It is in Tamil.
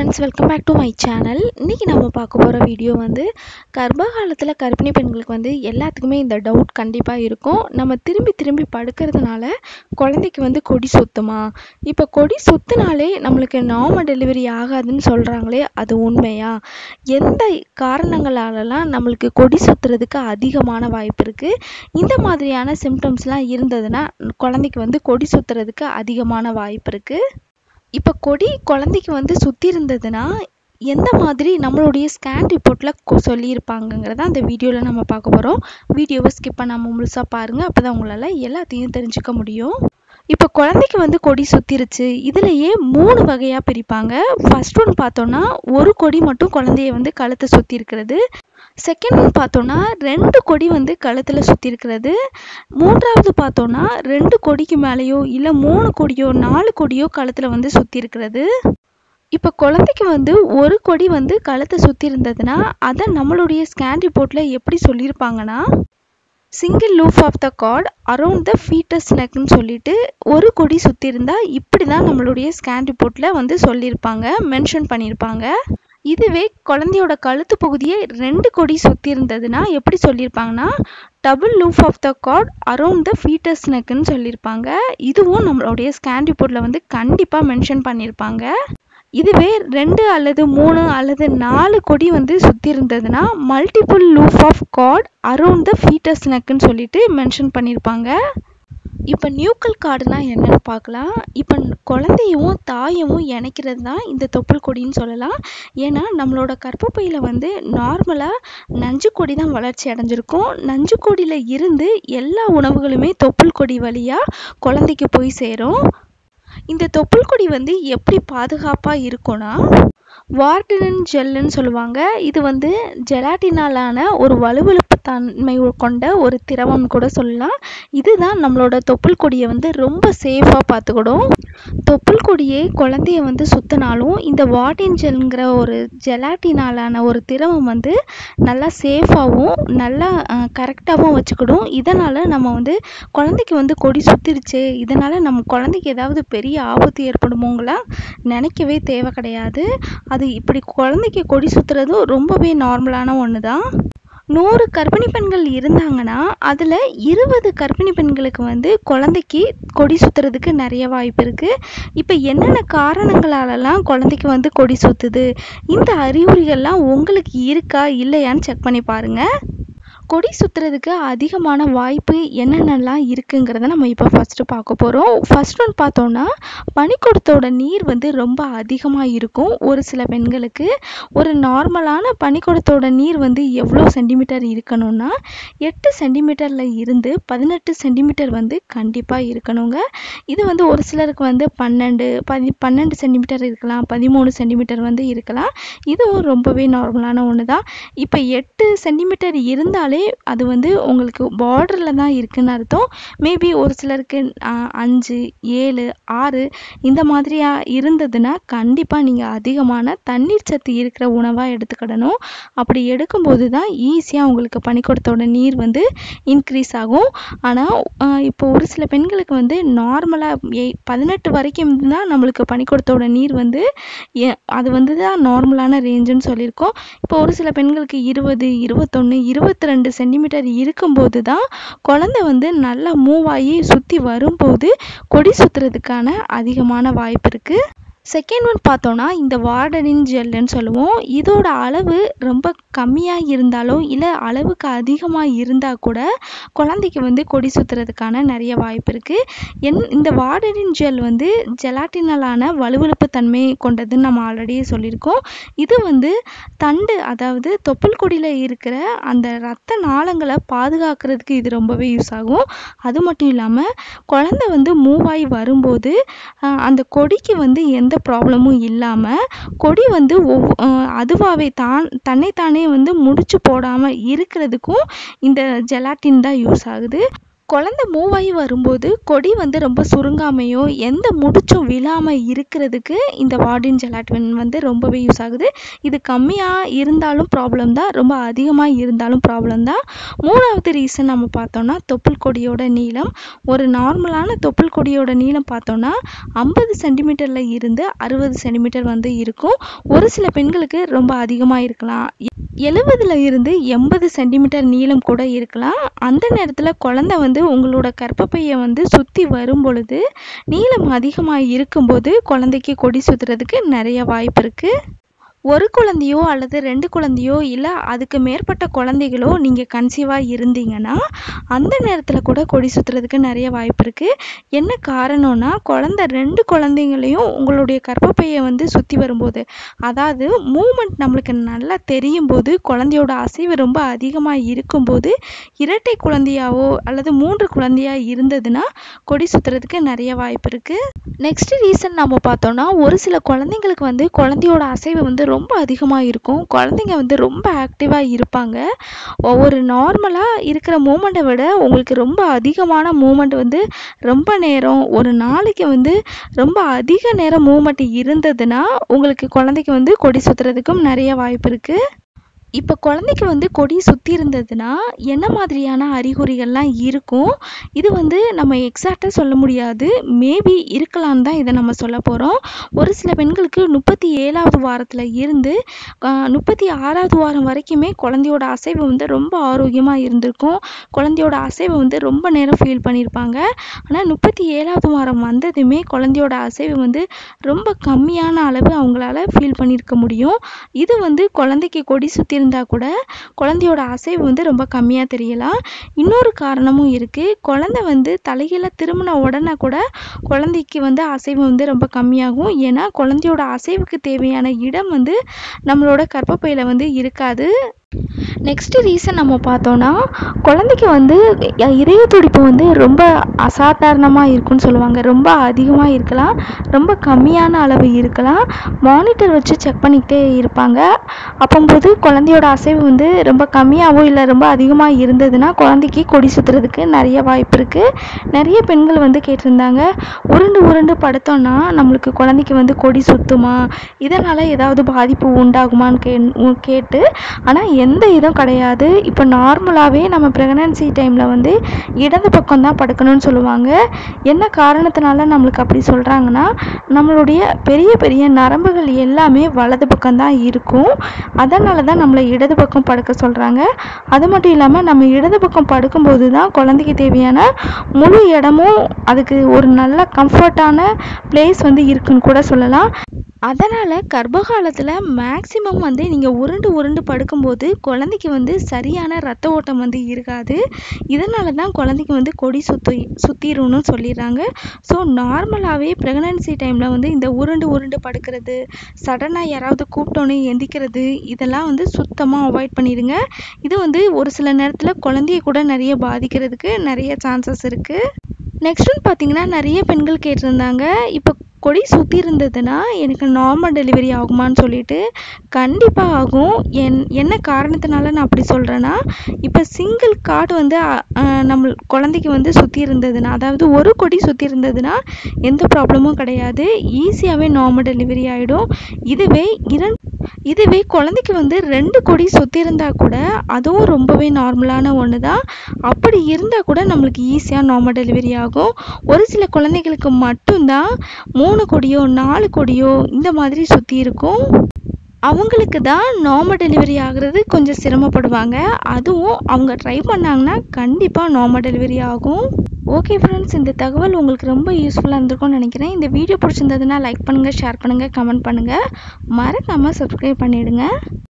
friends welcome back to my channel இன்றைக்கி நம்ம பார்க்க போகிற வீடியோ வந்து கர்ப்ப காலத்தில் கர்ப்பிணி பெண்களுக்கு வந்து எல்லாத்துக்குமே இந்த டவுட் கண்டிப்பாக இருக்கும் நம்ம திரும்பி திரும்பி படுக்கிறதுனால குழந்தைக்கு வந்து கொடி சுத்துமா இப்போ கொடி சுத்தினாலே நம்மளுக்கு நார்மல் டெலிவரி ஆகாதுன்னு சொல்கிறாங்களே அது உண்மையா எந்த காரணங்களாலலாம் நம்மளுக்கு கொடி சுற்றுறதுக்கு அதிகமான வாய்ப்பு இருக்குது இந்த மாதிரியான சிம்டம்ஸ்லாம் இருந்ததுன்னா குழந்தைக்கு வந்து கொடி சுற்றுறதுக்கு அதிகமான வாய்ப்பு இருக்குது இப்போ கொடி குழந்தைக்கு வந்து சுற்றி இருந்ததுன்னா எந்த மாதிரி நம்மளுடைய ஸ்கேன் ரிப்போர்ட்டில் சொல்லியிருப்பாங்கங்கிறத அந்த வீடியோவில் நம்ம பார்க்க போகிறோம் வீடியோவை ஸ்கிப் பண்ணாமல் முழுசாக பாருங்கள் அப்போ தான் உங்களால் எல்லாத்தையும் தெரிஞ்சுக்க முடியும் இப்போ குழந்தைக்கு வந்து கொடி சுத்திருச்சு இதுலயே மூணு வகையாக பிரிப்பாங்க ஃபர்ஸ்ட் ஒன் பார்த்தோன்னா ஒரு கொடி மட்டும் குழந்தைய வந்து கழுத்தை சுற்றி இருக்கிறது செகண்ட் ஒன் பார்த்தோன்னா ரெண்டு கொடி வந்து கழுத்தில் சுற்றி இருக்கிறது மூன்றாவது பார்த்தோன்னா ரெண்டு கொடிக்கு மேலேயோ இல்லை மூணு கொடியோ நாலு கொடியோ கழுத்தில் வந்து சுற்றி இருக்கிறது இப்போ குழந்தைக்கு வந்து ஒரு கொடி வந்து கழுத்தை சுற்றி இருந்ததுன்னா அதை நம்மளுடைய ஸ்கேன் ரிப்போர்ட்டில் எப்படி சொல்லியிருப்பாங்கன்னா single loop of the cord around the fetus நெக்னு சொல்லிட்டு ஒரு கொடி சுற்றி இருந்தால் இப்படி தான் நம்மளுடைய ஸ்கேன் ரிப்போர்ட்டில் வந்து சொல்லியிருப்பாங்க மென்ஷன் பண்ணியிருப்பாங்க இதுவே குழந்தையோட கழுத்து பகுதியை ரெண்டு கொடி சுற்றி இருந்ததுன்னா எப்படி சொல்லியிருப்பாங்கன்னா double loop of the cord around the fetus நெக்குன்னு சொல்லியிருப்பாங்க இதுவும் நம்மளுடைய ஸ்கேன் ரிப்போர்ட்டில் வந்து கண்டிப்பாக மென்ஷன் பண்ணியிருப்பாங்க இதுவே ரெண்டு அல்லது மூணு அல்லது நாலு கொடி வந்து சுற்றி இருந்ததுன்னா multiple loop of cord around the fetus நெக்குன்னு சொல்லிட்டு மென்ஷன் பண்ணியிருப்பாங்க இப்போ நியூக்கல் கார்டுனா என்னன்னு பார்க்கலாம் இப்போ குழந்தையும் தாயவும் இணைக்கிறது தான் இந்த தொப்புள் கொடின்னு சொல்லலாம் ஏன்னா நம்மளோட கர்ப்பப்பையில் வந்து நார்மலாக நஞ்சு கொடி தான் வளர்ச்சி அடைஞ்சிருக்கும் நஞ்சு கொடியில் இருந்து எல்லா உணவுகளுமே தொப்புள் கொடி வழியாக குழந்தைக்கு போய் சேரும் இந்த தொப்புள் கொடி வந்து எப்படி பாதுகாப்பாக இருக்கும்னா வார்டினன் ஜெல்லுன்னு சொல்லுவாங்க இது வந்து ஜெலாட்டினாலான ஒரு வலுவழுப்பு தன்மை கொண்ட ஒரு திரவம் கூட சொல்லலாம் இதுதான் நம்மளோட தொப்புள் கொடியை வந்து ரொம்ப சேஃபாக பார்த்துக்கிடும் தொப்புள் கொடியை குழந்தைய வந்து சுத்தினாலும் இந்த வார்டின் ஜெல்ங்கிற ஒரு ஜெலாட்டினாலான ஒரு திரவம் வந்து நல்லா சேஃபாகவும் நல்லா கரெக்டாகவும் வச்சுக்கிடும் இதனால் நம்ம வந்து குழந்தைக்கு வந்து கொடி சுத்திருச்சு இதனால் நம்ம குழந்தைக்கு ஏதாவது பெரிய ஆபத்து ஏற்படுமோங்களாம் நினைக்கவே தேவை கிடையாது அது இப்படி குழந்தைக்கு கொடி சுற்றுறதும் ரொம்பவே நார்மலான ஒன்று தான் நூறு கர்ப்பிணி பெண்கள் இருந்தாங்கன்னா அதில் இருபது கர்ப்பிணி பெண்களுக்கு வந்து குழந்தைக்கு கொடி சுற்றுறதுக்கு நிறைய வாய்ப்பு இருக்குது இப்போ என்னென்ன காரணங்களாலலாம் குழந்தைக்கு வந்து கொடி சுற்றுது இந்த அறிகுறிகள்லாம் உங்களுக்கு இருக்கா இல்லையான்னு செக் பண்ணி பாருங்கள் கொடி சுற்றுறதுக்கு அதிகமான வாய்ப்பு என்னென்னலாம் இருக்குங்கிறத நம்ம இப்போ ஃபஸ்ட்டு பார்க்க போகிறோம் ஃபஸ்ட் ஒன் பார்த்தோன்னா பனிக்கூடத்தோட நீர் வந்து ரொம்ப அதிகமாக இருக்கும் ஒரு சில பெண்களுக்கு ஒரு நார்மலான பனிக்கூடத்தோட நீர் வந்து எவ்வளோ சென்டிமீட்டர் இருக்கணும்னா எட்டு சென்டிமீட்டரில் இருந்து பதினெட்டு சென்டிமீட்டர் வந்து கண்டிப்பாக இருக்கணுங்க இது வந்து ஒரு சிலருக்கு வந்து பன்னெண்டு பதி பன்னெண்டு சென்டிமீட்டர் இருக்கலாம் பதிமூணு சென்டிமீட்டர் வந்து இருக்கலாம் இதுவும் ரொம்பவே நார்மலான ஒன்று தான் இப்போ எட்டு சென்டிமீட்டர் இருந்தாலே அது வந்து உங்களுக்கு பார்டரில் தான் இருக்குன்னு அர்த்தம் மேபி ஒரு சிலருக்கு அஞ்சு ஏழு ஆறு இந்த மாதிரியா இருந்ததுன்னா கண்டிப்பாக நீங்கள் அதிகமான தண்ணீர் சத்து இருக்கிற உணவாக எடுத்துக்கிடணும் அப்படி எடுக்கும்போது தான் ஈஸியாக உங்களுக்கு பனிக்கூடத்தோட நீர் வந்து இன்க்ரீஸ் ஆகும் ஆனால் இப்போ ஒரு சில பெண்களுக்கு வந்து நார்மலாக எ பதினெட்டு வரைக்கும் தான் நம்மளுக்கு பனிக்கூடத்தோட நீர் வந்து அது வந்து தான் நார்மலான ரேஞ்சுன்னு சொல்லியிருக்கோம் இப்போ ஒரு சில பெண்களுக்கு இருபது இருபத்தொன்று இருபத்தி ரெண்டு சென்டிமீட்டர் இருக்கும்போது தான் குழந்தை வந்து நல்லா மூவ் ஆகி சுற்றி வரும்போது கொடி சுற்றுறதுக்கான அதிகமான வாய்ப்பு இருக்குது செகண்ட் ஒன் பார்த்தோன்னா இந்த வார்டனின் ஜெல்லுன்னு சொல்லுவோம் இதோட அளவு ரொம்ப கம்மியாக இருந்தாலோ இல்லை அளவுக்கு அதிகமாக இருந்தால் கூட குழந்தைக்கு வந்து கொடி சுற்றுறதுக்கான நிறைய வாய்ப்பு இருக்குது என் இந்த வார்டனின் ஜெல் வந்து ஜெலாட்டினலான வலுவழுப்பு தன்மை கொண்டதுன்னு நம்ம ஆல்ரெடி சொல்லியிருக்கோம் இது வந்து தண்டு அதாவது தொப்புள் கொடியில் இருக்கிற அந்த ரத்த நாளங்களை பாதுகாக்கிறதுக்கு இது ரொம்பவே யூஸ் ஆகும் அது மட்டும் இல்லாமல் குழந்தை வந்து மூவ் ஆகி வரும்போது அந்த கொடிக்கு வந்து எந்த ப்ராப்ளமும் இல்லாமல் கொடி வந்து ஒவ் அதுவாகவே தான் தன்னைத்தானே வந்து முடிச்சு போடாமல் இருக்கிறதுக்கும் இந்த ஜெலாட்டின் தான் யூஸ் ஆகுது குழந்த மூவ் ஆகி வரும்போது கொடி வந்து ரொம்ப சுருங்காமையோ எந்த முடிச்சும் விழாமல் இருக்கிறதுக்கு இந்த வார்டின் ஜெலாட்டின் வந்து ரொம்பவே யூஸ் ஆகுது இது கம்மியாக இருந்தாலும் ப்ராப்ளம் தான் ரொம்ப அதிகமாக இருந்தாலும் ப்ராப்ளம் தான் மூணாவது ரீசன் நம்ம பார்த்தோம்னா தொப்புள் கொடியோட நீளம் ஒரு நார்மலான தொப்புள் கொடியோட நீளம் பார்த்தோம்னா ஐம்பது சென்டிமீட்டரில் இருந்து அறுபது சென்டிமீட்டர் வந்து இருக்கும் ஒரு சில பெண்களுக்கு ரொம்ப அதிகமாக இருக்கலாம் எழுபதுல இருந்து எண்பது சென்டிமீட்டர் நீளம் கூட இருக்கலாம் அந்த நேரத்தில் குழந்தை வந்து உங்களோட கர்ப்பப்பையை வந்து சுற்றி வரும் பொழுது நீளம் அதிகமாக இருக்கும்போது குழந்தைக்கு கொடி சுற்றுறதுக்கு நிறைய வாய்ப்பு இருக்குது ஒரு குழந்தையோ அல்லது ரெண்டு குழந்தையோ இல்லை அதுக்கு மேற்பட்ட குழந்தைகளோ நீங்கள் கன்சீவாக இருந்தீங்கன்னா அந்த நேரத்தில் கூட கொடி சுற்றுறதுக்கு நிறைய வாய்ப்பு இருக்குது என்ன காரணம்னா குழந்த ரெண்டு குழந்தைங்களையும் உங்களுடைய கர்ப்பப்பையை வந்து சுற்றி வரும்போது அதாவது மூமெண்ட் நம்மளுக்கு நல்லா தெரியும் போது குழந்தையோட அசைவு ரொம்ப அதிகமாக இருக்கும்போது இரட்டை குழந்தையாவோ அல்லது மூன்று குழந்தையா இருந்ததுன்னா கொடி சுற்றுறதுக்கு நிறைய வாய்ப்பு இருக்குது நெக்ஸ்ட் ரீசன் நம்ம பார்த்தோம்னா ஒரு சில குழந்தைங்களுக்கு வந்து குழந்தையோட அசைவு வந்து ரொம்ப அதிகமாக இருக்கும் குழந்தைங்க வந்து ரொம்ப ஆக்டிவாக இருப்பாங்க ஒரு நார்மலாக இருக்கிற மூமெண்ட்டை விட உங்களுக்கு ரொம்ப அதிகமான மூமெண்ட் வந்து ரொம்ப நேரம் ஒரு நாளைக்கு வந்து ரொம்ப அதிக நேரம் மூமெண்ட் இருந்ததுன்னா உங்களுக்கு குழந்தைக்கு வந்து கொடி சுற்றுறதுக்கும் நிறைய வாய்ப்பு இருக்குது இப்போ குழந்தைக்கு வந்து கொடி சுற்றி இருந்ததுன்னா என்ன மாதிரியான அறிகுறிகள்லாம் இருக்கும் இது வந்து நம்ம எக்ஸாக்டாக சொல்ல முடியாது மேபி இருக்கலான்னு தான் இதை நம்ம சொல்ல போகிறோம் ஒரு சில பெண்களுக்கு முப்பத்தி ஏழாவது வாரத்தில் இருந்து முப்பத்தி ஆறாவது வாரம் வரைக்குமே குழந்தையோட அசைவு வந்து ரொம்ப ஆரோக்கியமாக இருந்திருக்கும் குழந்தையோட அசைவை வந்து ரொம்ப நேரம் ஃபீல் பண்ணியிருப்பாங்க ஆனால் முப்பத்தி ஏழாவது வாரம் வந்ததுமே குழந்தையோட அசைவு வந்து ரொம்ப கம்மியான அளவு அவங்களால ஃபீல் பண்ணியிருக்க முடியும் இது வந்து குழந்தைக்கு கொடி சுற்றி இருந்தால் கூட குழந்தையோட அசைவு வந்து ரொம்ப கம்மியாக தெரியலாம் இன்னொரு காரணமும் இருக்குது குழந்தை வந்து தலைகீழ திரும்பின உடனே கூட குழந்தைக்கு வந்து அசைவு வந்து ரொம்ப கம்மியாகும் ஏன்னா குழந்தையோட அசைவுக்கு தேவையான இடம் வந்து நம்மளோட கர்ப்பப்பையில் வந்து இருக்காது நெக்ஸ்ட் ரீசன் நம்ம பார்த்தோன்னா குழந்தைக்கு வந்து இதய துடிப்பு வந்து ரொம்ப அசாதாரணமாக இருக்குன்னு சொல்லுவாங்க ரொம்ப அதிகமாக இருக்கலாம் ரொம்ப கம்மியான அளவு இருக்கலாம் மானிட்டர் வச்சு செக் பண்ணிக்கிட்டே இருப்பாங்க அப்போம்போது குழந்தையோட அசைவு வந்து ரொம்ப கம்மியாகவோ இல்லை ரொம்ப அதிகமாக இருந்ததுன்னா குழந்தைக்கு கொடி சுற்றுறதுக்கு நிறைய வாய்ப்பு இருக்குது நிறைய பெண்கள் வந்து கேட்டிருந்தாங்க உருண்டு உருண்டு படுத்தோன்னா நம்மளுக்கு குழந்தைக்கு வந்து கொடி சுற்றுமா இதனால் ஏதாவது பாதிப்பு உண்டாகுமான்னு கே கேட்டு ஆனால் எந்த இதுவும் கிடையாது இப்போ நார்மலாகவே நம்ம ப்ரெக்னன்சி டைமில் வந்து இடது பக்கம் தான் படுக்கணும்னு சொல்லுவாங்க என்ன காரணத்தினால நம்மளுக்கு அப்படி சொல்கிறாங்கன்னா நம்மளுடைய பெரிய பெரிய நரம்புகள் எல்லாமே வலது பக்கம் தான் இருக்கும் அதனால தான் நம்மளை இடது பக்கம் படுக்க சொல்கிறாங்க அது மட்டும் இல்லாமல் நம்ம இடது பக்கம் படுக்கும்போது தான் குழந்தைக்கு தேவையான முழு இடமும் அதுக்கு ஒரு நல்ல கம்ஃபர்ட்டான பிளேஸ் வந்து இருக்குன்னு கூட சொல்லலாம் அதனால் கர்ப்ப காலத்தில் மேக்ஸிமம் வந்து நீங்கள் உருண்டு உருண்டு படுக்கும்போது குழந்தைக்கு வந்து சரியான ரத்த ஓட்டம் வந்து இருக்காது இதனால தான் குழந்தைக்கு வந்து கொடி சுற்றி சுற்றிரும்னு சொல்லிடுறாங்க ஸோ நார்மலாகவே ப்ரெக்னன்சி டைமில் வந்து இந்த உருண்டு உருண்டு படுக்கிறது சடனாக யாராவது கூப்பிட்டோன்னே எந்திக்கிறது இதெல்லாம் வந்து சுத்தமாக அவாய்ட் பண்ணிடுங்க இது வந்து ஒரு சில நேரத்தில் குழந்தைய கூட நிறைய பாதிக்கிறதுக்கு நிறைய சான்சஸ் இருக்குது நெக்ஸ்ட் ஒன் பார்த்தீங்கன்னா நிறைய பெண்கள் கேட்டிருந்தாங்க இப்போ கொடி சுற்றி இருந்ததுன்னா எனக்கு நார்மல் டெலிவரி ஆகுமான்னு சொல்லிட்டு கண்டிப்பாக ஆகும் என் என்ன காரணத்தினால நான் அப்படி சொல்கிறேன்னா இப்போ சிங்கிள் கார்டு வந்து நம்ம குழந்தைக்கு வந்து சுற்றி இருந்ததுன்னா அதாவது ஒரு கொடி சுற்றி இருந்ததுன்னா எந்த ப்ராப்ளமும் கிடையாது ஈஸியாகவே நார்மல் டெலிவரி ஆகிடும் இதுவே இரண்டு இதுவே குழந்தைக்கு வந்து ரெண்டு கொடி சுற்றி இருந்தால் கூட அதுவும் ரொம்பவே நார்மலான ஒன்று தான் அப்படி இருந்தால் கூட நம்மளுக்கு ஈஸியாக நார்மல் டெலிவரி ஆகும் ஒரு சில குழந்தைகளுக்கு மட்டும்தான் மூணு கொடியோ நாலு கொடியோ இந்த மாதிரி சுற்றி இருக்கும் அவங்களுக்கு தான் நார்மல் டெலிவரி ஆகிறது கொஞ்சம் சிரமப்படுவாங்க அதுவும் அவங்க ட்ரை பண்ணாங்கன்னா கண்டிப்பாக நார்மல் டெலிவரி ஆகும் ஓகே ஃப்ரெண்ட்ஸ் இந்த தகவல் உங்களுக்கு ரொம்ப யூஸ்ஃபுல்லாக இருந்திருக்கும்னு நினைக்கிறேன் இந்த வீடியோ பிடிச்சிருந்ததுன்னா லைக் பண்ணுங்கள் ஷேர் பண்ணுங்கள் கமெண்ட் பண்ணுங்கள் மறக்காமல் சப்ஸ்கிரைப் பண்ணிவிடுங்க